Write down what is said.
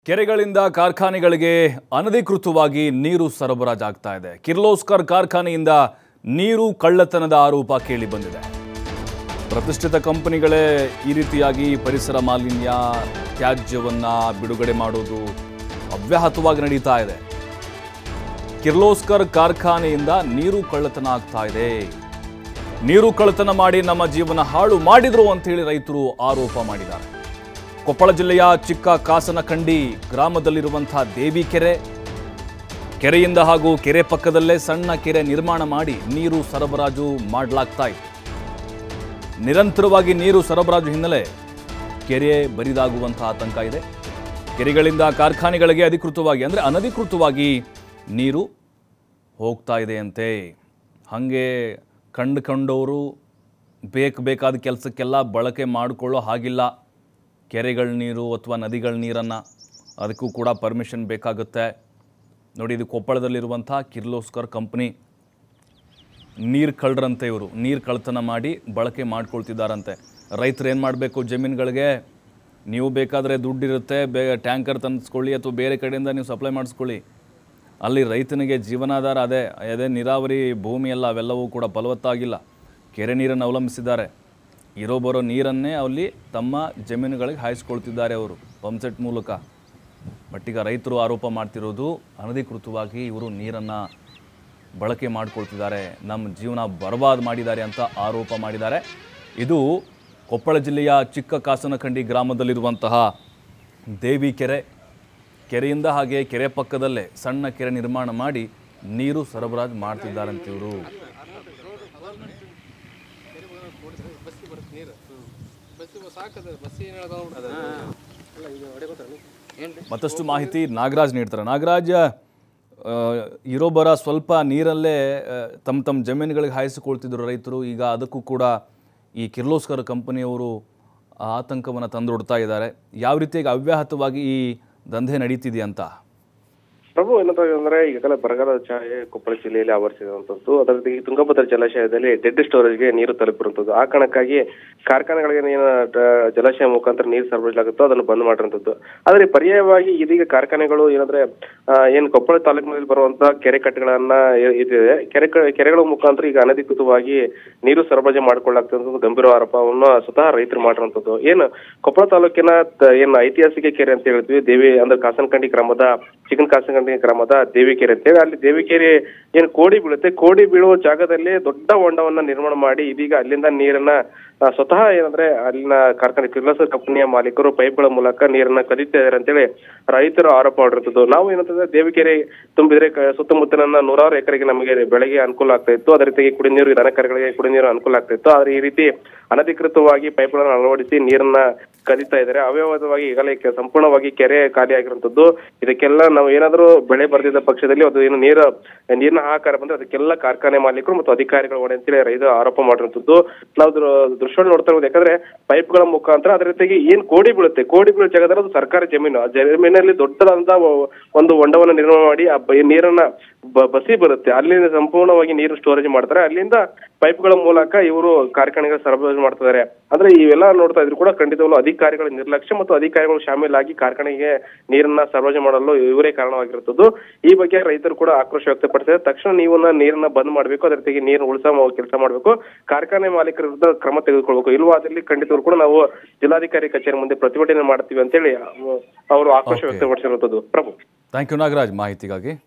ಕೆರೆಗಳಿಂದ ಕಾರ್ಖಾನೆಗಳಿಗೆ ಅನಧಿಕೃತವಾಗಿ ನೀರು ಸರಬರಾಜಾಗ್ತಾ ಇದೆ ಕಿರ್ಲೋಸ್ಕರ್ ಕಾರ್ಖಾನೆಯಿಂದ ನೀರು ಕಳ್ಳತನದ ಆರೋಪ ಕೇಳಿ ಬಂದಿದೆ ಪ್ರತಿಷ್ಠಿತ ಕಂಪನಿಗಳೇ ಈ ರೀತಿಯಾಗಿ ಪರಿಸರ ಮಾಲಿನ್ಯ ತ್ಯಾಜ್ಯವನ್ನ ಬಿಡುಗಡೆ ಮಾಡೋದು ಅವ್ಯಾಹತವಾಗಿ ನಡೀತಾ ಇದೆ ಕಿರ್ಲೋಸ್ಕರ್ ಕಾರ್ಖಾನೆಯಿಂದ ನೀರು ಕಳ್ಳತನ ಆಗ್ತಾ ಇದೆ ನೀರು ಕಳ್ಳತನ ಮಾಡಿ ನಮ್ಮ ಜೀವನ ಹಾಳು ಮಾಡಿದ್ರು ಅಂತ ಹೇಳಿ ರೈತರು ಆರೋಪ ಮಾಡಿದ್ದಾರೆ ಕೊಪ್ಪಳ ಜಿಲ್ಲೆಯ ಚಿಕ್ಕ ಕಾಸನಕಂಡಿ ಗ್ರಾಮದಲ್ಲಿರುವಂತಹ ದೇವಿ ಕೆರೆ ಕೆರೆಯಿಂದ ಹಾಗೂ ಕೆರೆ ಪಕ್ಕದಲ್ಲೇ ಸಣ್ಣ ಕೆರೆ ನಿರ್ಮಾಣ ಮಾಡಿ ನೀರು ಸರಬರಾಜು ಮಾಡಲಾಗ್ತಾ ಇತ್ತು ನಿರಂತರವಾಗಿ ನೀರು ಸರಬರಾಜು ಹಿನ್ನೆಲೆ ಕೆರೆ ಬರಿದಾಗುವಂತಹ ಆತಂಕ ಇದೆ ಕೆರೆಗಳಿಂದ ಕಾರ್ಖಾನೆಗಳಿಗೆ ಅಧಿಕೃತವಾಗಿ ಅಂದರೆ ಅನಧಿಕೃತವಾಗಿ ನೀರು ಹೋಗ್ತಾ ಇದೆ ಅಂತೆ ಹಾಗೆ ಕಂಡು ಕಂಡವರು ಬೇಕು ಬೇಕಾದ ಕೆಲಸಕ್ಕೆಲ್ಲ ಬಳಕೆ ಮಾಡಿಕೊಳ್ಳೋ ಹಾಗಿಲ್ಲ ಕೆರೆಗಳ ನೀರು ಅಥವಾ ನದಿಗಳ ನೀರನ್ನು ಅದಕ್ಕೂ ಕೂಡ ಪರ್ಮಿಷನ್ ಬೇಕಾಗುತ್ತೆ ನೋಡಿ ಇದು ಕೊಪ್ಪಳದಲ್ಲಿರುವಂಥ ಕಿರ್ಲೋಸ್ಕರ್ ಕಂಪ್ನಿ ನೀರು ಕಳ್ಳರಂತೆ ಇವರು ನೀರು ಕಳ್ತನ ಮಾಡಿ ಬಳಕೆ ಮಾಡ್ಕೊಳ್ತಿದ್ದಾರಂತೆ ರೈತರು ಏನು ಮಾಡಬೇಕು ಜಮೀನುಗಳಿಗೆ ನೀವು ಬೇಕಾದರೆ ದುಡ್ಡಿರುತ್ತೆ ಬೇ ಟ್ಯಾಂಕರ್ ತಂದಿಸ್ಕೊಳ್ಳಿ ಅಥವಾ ಬೇರೆ ಕಡೆಯಿಂದ ನೀವು ಸಪ್ಲೈ ಮಾಡಿಸ್ಕೊಳ್ಳಿ ಅಲ್ಲಿ ರೈತನಿಗೆ ಜೀವನಾಧಾರ ಅದೇ ಅದೇ ನೀರಾವರಿ ಭೂಮಿ ಎಲ್ಲ ಅವೆಲ್ಲವೂ ಕೂಡ ಫಲವತ್ತಾಗಿಲ್ಲ ಕೆರೆ ನೀರನ್ನು ಅವಲಂಬಿಸಿದ್ದಾರೆ ಇರೋ ಬರೋ ನೀರನ್ನೇ ಅಲ್ಲಿ ತಮ್ಮ ಜಮೀನುಗಳಿಗೆ ಹಾಯಿಸ್ಕೊಳ್ತಿದ್ದಾರೆ ಅವರು ಪಂಪ್ಸೆಟ್ ಮೂಲಕ ಬಟ್ ಈಗ ರೈತರು ಆರೋಪ ಮಾಡ್ತಿರೋದು ಅನಧಿಕೃತವಾಗಿ ಇವರು ನೀರನ್ನು ಬಳಕೆ ಮಾಡ್ಕೊಳ್ತಿದ್ದಾರೆ ನಮ್ಮ ಜೀವನ ಬರ್ಬಾದ್ ಮಾಡಿದ್ದಾರೆ ಅಂತ ಆರೋಪ ಮಾಡಿದ್ದಾರೆ ಇದು ಕೊಪ್ಪಳ ಜಿಲ್ಲೆಯ ಚಿಕ್ಕ ಕಾಸನಕಂಡಿ ಗ್ರಾಮದಲ್ಲಿರುವಂತಹ ದೇವಿ ಕೆರೆ ಕೆರೆಯಿಂದ ಹಾಗೆ ಕೆರೆ ಪಕ್ಕದಲ್ಲೇ ಸಣ್ಣ ಕೆರೆ ನಿರ್ಮಾಣ ಮಾಡಿ ನೀರು ಸರಬರಾಜು ಮಾಡ್ತಿದ್ದಾರಂತೆ ಇವರು ಮತ್ತಷ್ಟು ಮಾಹಿತಿ ನಾಗರಾಜ್ ನೀಡ್ತಾರೆ ನಾಗರಾಜ್ ಆ, ಇರೋ ಬರ ಸ್ವಲ್ಪ ನೀರಲ್ಲೇ ಆ, ತಮ್ಮ ತಮ್ಮ ಜಮೀನುಗಳಿಗೆ ಹಾಯಿಸಿಕೊಳ್ತಿದ್ರು ರೈತರು ಈಗ ಅದಕ್ಕೂ ಕೂಡ ಈ ಕಿರ್ಲೋಸ್ಕರ್ ಕಂಪನಿಯವರು ಆತಂಕವನ್ನು ತಂದೊಡ್ತಾ ಇದ್ದಾರೆ ಯಾವ ರೀತಿಯಾಗಿ ಅವ್ಯಾಹತವಾಗಿ ಈ ದಂಧೆ ನಡೀತಿದೆ ಅಂತ ಪ್ರಭು ಏನಂತ ಅಂದ್ರೆ ಈಗಾಗಲೇ ಬರಗಾಲದ ಛಾಯೆ ಕೊಪ್ಪಳ ಜಿಲ್ಲೆಯಲ್ಲಿ ಆವರಿಸಿರುವಂತದ್ದು ಅದರ ಜೊತೆಗೆ ತುಂಗಭದ್ರಾ ಜಲಾಶಯದಲ್ಲಿ ಡೆಡ್ ಸ್ಟೋರೇಜ್ಗೆ ನೀರು ತಲುಪಿರುವಂತದ್ದು ಆ ಕಾರಣಕ್ಕಾಗಿ ಕಾರ್ಖಾನೆಗಳಿಗೆ ಏನು ಡ- ಜಲಾಶಯ ಮುಖಾಂತರ ನೀರು ಸರಬರಾಜಾಗುತ್ತೋ ಅದನ್ನು ಬಂದ್ ಮಾಡಿರುವಂತದ್ದು ಆದ್ರೆ ಪರ್ಯಾಯವಾಗಿ ಇದೀಗ ಕಾರ್ಖಾನೆಗಳು ಏನಂದ್ರೆ ಆ, ಏನ್ ಕೊಪ್ಪಳ ತಾಲೂಕಿನಲ್ಲಿ ಬರುವಂತಹ ಕೆರೆ ಕಟ್ಟೆಗಳನ್ನ ಏ- ಇದೆ ಕೆರೆ ಕ- ಕೆರೆಗಳ ಮುಖಾಂತರ ಈಗ ಅನಧಿಕೃತವಾಗಿ ನೀರು ಸರಬರಾಜು ಮಾಡ್ಕೊಳ್ಳಾಗ್ತದೆ ಗಂಭೀರ ಆರೋಪವನ್ನು ಸ್ವತಃ ರೈತರು ಮಾಡಿರುವಂತದ್ದು ಏನು ಕೊಪ್ಪಳ ತಾಲೂಕಿನ ತ- ಏನ್ ಐತಿಹಾಸಿಕ ಕೆರೆ ಅಂತ ಹೇಳ್ತೀವಿ ದೇವಿ ಅಂದ್ರೆ ಕಾಸನಕಂಡಿ ಗ್ರಾಮದ ಚಿಕನ್ ಕಾಸನಕಂಡಿ ಗ್ರಾಮದ ದೇವಿಕೆರೆ ಅಂತ ಹೇಳಿ ಅಲ್ಲಿ ದೇವಿಕೆರೆ ಏನು ಕೋಡಿ ಬೀಳುತ್ತೆ ಕೋಡಿ ಬೀಳುವ ಜಾಗದಲ್ಲಿ ದೊಡ್ಡ ಹೊಂಡವನ್ನ ನಿರ್ಮಾಣ ಮಾಡಿ ಇದೀಗ ಅಲ್ಲಿಂದ ನೀರನ್ನ ಆ, ಸ್ವತಃ ಏನಂದ್ರೆ ಅಲ್ಲಿನ ಕಾರ್ಖಾನೆ ಕಿರ್ಲೋಸ್ಕರ್ ಕಂಪನಿಯ ಮಾಲೀಕರು ಪೈಪ್ಗಳ ಮೂಲಕ ನೀರನ್ನ ಕದೀತಾ ಇದಾರೆ ಅಂತೇಳಿ ರೈತರು ಆರೋಪ ಮಾಡಿರುತ್ತದೆ ನಾವು ಏನಂತಂದ್ರೆ ದೇವಿಕೆರೆ ತುಂಬಿದ್ರೆ ಕ- ಸುತ್ತಮುತ್ತಲಿನ ನೂರಾರು ಎಕರೆಗೆ ನಮಗೆ ಬೆಳೆಗೆ ಅನುಕೂಲ ಆಗ್ತಾ ಇತ್ತು ಅದೇ ರೀತಿ ಕುಡಿ ನೀರು ದನಕರುಗಳಿಗೆ ಕುಡಿ ನೀರು ಅನುಕೂಲ ಆಗ್ತಾ ಇತ್ತು ಆದ್ರೆ ಈ ರೀತಿ ಅನಧಿಕೃತವಾಗಿ ಪೈಪ್ಗಳನ್ನು ಅಳವಡಿಸಿ ನೀರನ್ನ ಕದೀತಾ ಇದ್ದಾರೆ ಅವ್ಯವಹಾರವಾಗಿ ಈಗಲೇ ಕೆ- ಸಂಪೂರ್ಣವಾಗಿ ಕೆರೆ ಖಾಲಿ ಆಗಿರುವಂತದ್ದು ಇದಕ್ಕೆಲ್ಲ ನಾವು ಏನಾದರೂ ಬೆಳೆ ಬರ್ದಿದ್ದ ಪಕ್ಷದಲ್ಲಿ ಅದು ಏನು ನೀರ ನೀರಿನ ಹಾಕಾರ ಬಂದ್ರೆ ಅದಕ್ಕೆಲ್ಲ ಕಾರ್ಖಾನೆ ಮಾಲೀಕರು ಮತ್ತು ಅಧಿಕಾರಿಗಳು ಹೊಣೆ ಅಂತೇಳಿ ರೈತರು ಆರೋಪ ಮಾಡಿರುವಂತದ್ದು ನಾವು ದೃ- ದೃಶ್ಯವನ್ನು ನೋಡ್ತಾ ಇರೋದು ಯಾಕಂದ್ರೆ ಪೈಪ್ಗಳ ಮುಖಾಂತರ ಅದೇ ರೀತಿಯಾಗಿ ಏನ್ ಕೋಡಿ ಬೀಳುತ್ತೆ ಕೋಡಿ ಬೀಳೋ ಜಾಗದಲ್ಲಿ ಅದು ಸರ್ಕಾರಿ ಜಮೀನು ಆ ಜಮೀನಲ್ಲಿ ದೊಡ್ಡದಾದಂತ ಒ- ಒಂದು ಹೊಂಡವನ್ನು ನಿರ್ಮಾಣ ಮಾಡಿ ಆ ಬ- ನೀರನ್ನ ಬ- ಬಸಿ ಬರುತ್ತೆ ಅಲ್ಲಿಂದ ಸಂಪೂರ್ಣವಾಗಿ ನೀರು ಸ್ಟೋರೇಜ್ ಮಾಡ್ತಾರೆ ಅಲ್ಲಿಂದ ಪೈಪ್ಗಳ ಮೂಲಕ ಇವರು ಕಾರ್ಖಾನೆಗೆ ಸರಬರಾಜು ಮಾಡ್ತಿದ್ದಾರೆ ಅಂದ್ರೆ ಇವೆಲ್ಲ ನೋಡ್ತಾ ಇದ್ರು ಕೂಡ ಖಂಡಿತವಾಗ್ಲೂ ಅಧಿಕಾರಿಗಳ ನಿರ್ಲಕ್ಷ್ಯ ಮತ್ತು ಅಧಿಕಾರಿಗಳು ಶಾಮೀಲಾಗಿ ಕಾರ್ಖಾನೆಗೆ ನೀರನ್ನ ಸರಬರಾಜು ಮಾಡಲು ಇವರೇ ಕಾರಣವಾಗಿರುತ್ತದೆ ಈ ಬಗ್ಗೆ ರೈತರು ಕೂಡ ಆಕ್ರೋಶ ವ್ಯಕ್ತಪಡಿಸಿದ್ದಾರೆ ತಕ್ಷಣ ನೀವು ನೀರನ್ನ ಬಂದ್ ಮಾಡಬೇಕು ಅದೇ ರೀತಿಯಾಗಿ ನೀರು ಉಳಿಸೋ ಕೆಲಸ ಮಾಡಬೇಕು ಕಾರ್ಖಾನೆ ಮಾಲೀಕರ ವಿರುದ್ಧ ಕ್ರಮ ತೆಗೆದುಕೊಳ್ಬೇಕು ಇಲ್ವಾದಲ್ಲಿ ಖಂಡಿತವಾಗ್ಲೂ ಕೂಡ ನಾವು ಜಿಲ್ಲಾಧಿಕಾರಿ ಕಚೇರಿ ಮುಂದೆ ಪ್ರತಿಭಟನೆ ಮಾಡ್ತೀವಿ ಅಂತೇಳಿ ಅಹ್, ಅವರು ಆಕ್ರೋಶ Okay. ವ್ಯಕ್ತಪಡಿಸಿರುವಂತದ್ದು ಪ್ರಭು ಥ್ಯಾಂಕ್ ಯು ನಾಗರಾಜ್ ಮಾಹಿತಿಗಾಗಿ